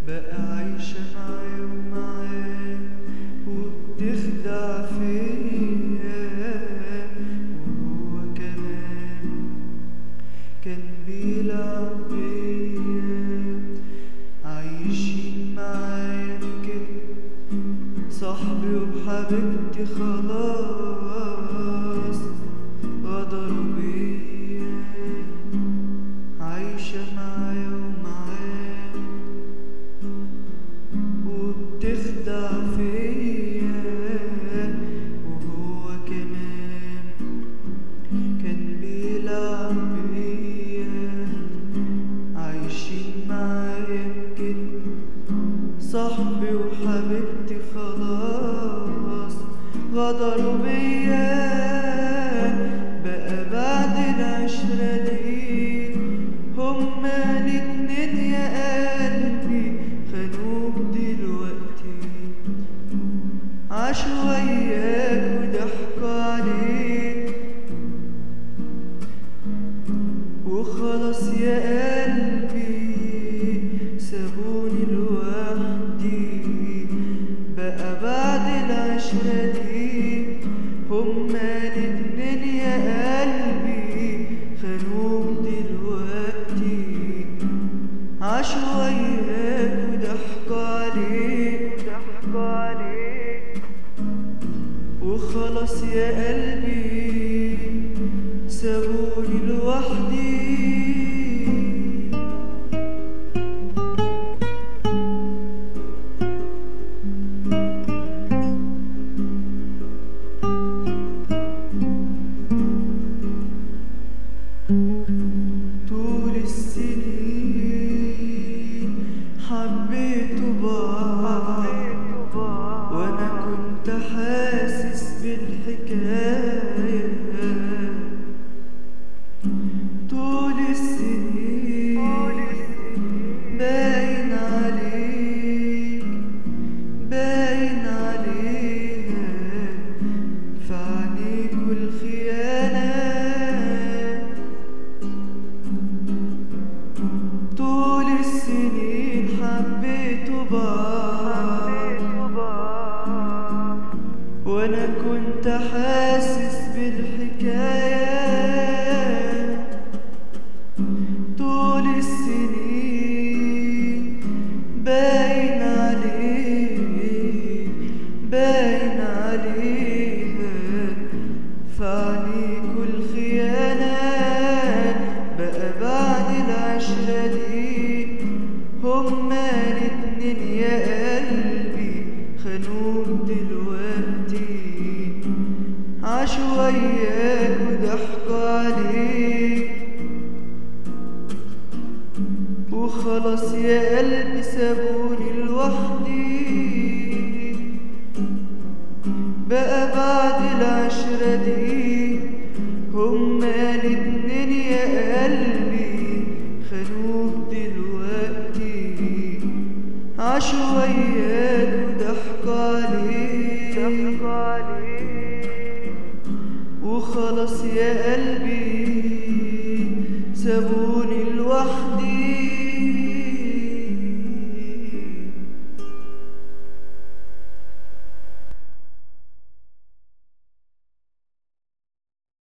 بقى عايشة معايا ومعاه وبتخدع فيا وهو كمان كان بيلعب بيا عايشين معايا كده صاحبي وحبيبتي خلاص غدروا بيا عايشة معايا ومعاه وبتخدع فيا وهو كمان كان بيلعب بيا عايشين معايا كده صاحبي وحبيبتي خلاص غدروا بيا بقى بعد العشرة دي هما الاتنين يا قلبي خانوك دلوقتي عاشوا وياك وضحكوا عليك وخلاص يا قلبي سابوني لوحدي بقى بعد العشرة دي هما الاتنين يا قلبي خانوك دلوقتي عاشوا وياك وضحكوا عليك وضحكوا عليك وخلاص يا قلبي سابوني لوحدي طول السنين حبيت بعض وانا كنت حاسس بالحكاية طول السنين باين عليك باين عليها في عينيك والخيانات طول السنين حبيت بعض وانا كنت حاسس بالحكاية طول السنين باين عليك باين عليها في عينيك الخيانات بقى بعد العشرة دي هما الاتنين يا قلبي خانوك دلوقتي عاشوا وياك وضحكوا عليك وخلاص يا قلبي سابوني لوحدي بقى بعد العشرة دي هما الاتنين يا قلبي خانوك دلوقتي عاشوا وياك وضحكوا عليك وخلاص يا قلبي سابوني لوحدي